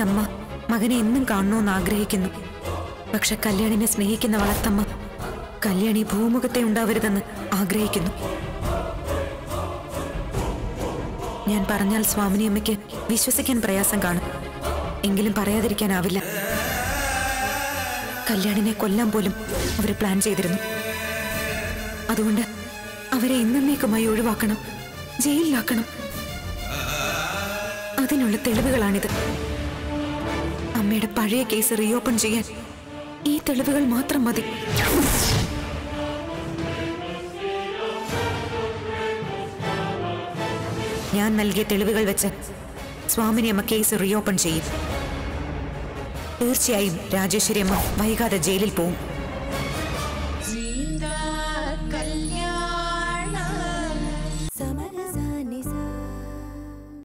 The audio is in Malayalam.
അമ്മ മകനെ എന്നും കാണണമെന്ന് ആഗ്രഹിക്കുന്നു പക്ഷെ കല്യാണിനെ സ്നേഹിക്കുന്ന വളർത്തമ്മ കല്യാണി ഭൂമുഖത്തെ ഉണ്ടാവരുതെന്ന് ആഗ്രഹിക്കുന്നു ഞാൻ പറഞ്ഞാൽ സ്വാമിനി അമ്മയ്ക്ക് വിശ്വസിക്കാൻ പ്രയാസം കാണും എങ്കിലും പറയാതിരിക്കാനാവില്ല കല്യാണിനെ കൊല്ലാൻ പോലും അവർ പ്ലാൻ ചെയ്തിരുന്നു അതുകൊണ്ട് അവരെ എന്നേക്കുമായി ഒഴിവാക്കണം ജയിലിലാക്കണം അതിനുള്ള തെളിവുകളാണിത് അമ്മയുടെ പഴയ കേസ് റീഓപ്പൺ ചെയ്യാൻ ഈ തെളിവുകൾ മാത്രം മതി ഞാൻ നൽകിയ തെളിവുകൾ വെച്ച് സ്വാമിനി അമ്മ കേസ് റീഓപ്പൺ ചെയ്യും തീർച്ചയായും രാജേശ്വരി അമ്മ വൈകാതെ ജയിലിൽ പോവും സീതാ കല്യാണ സമരസാനി സാ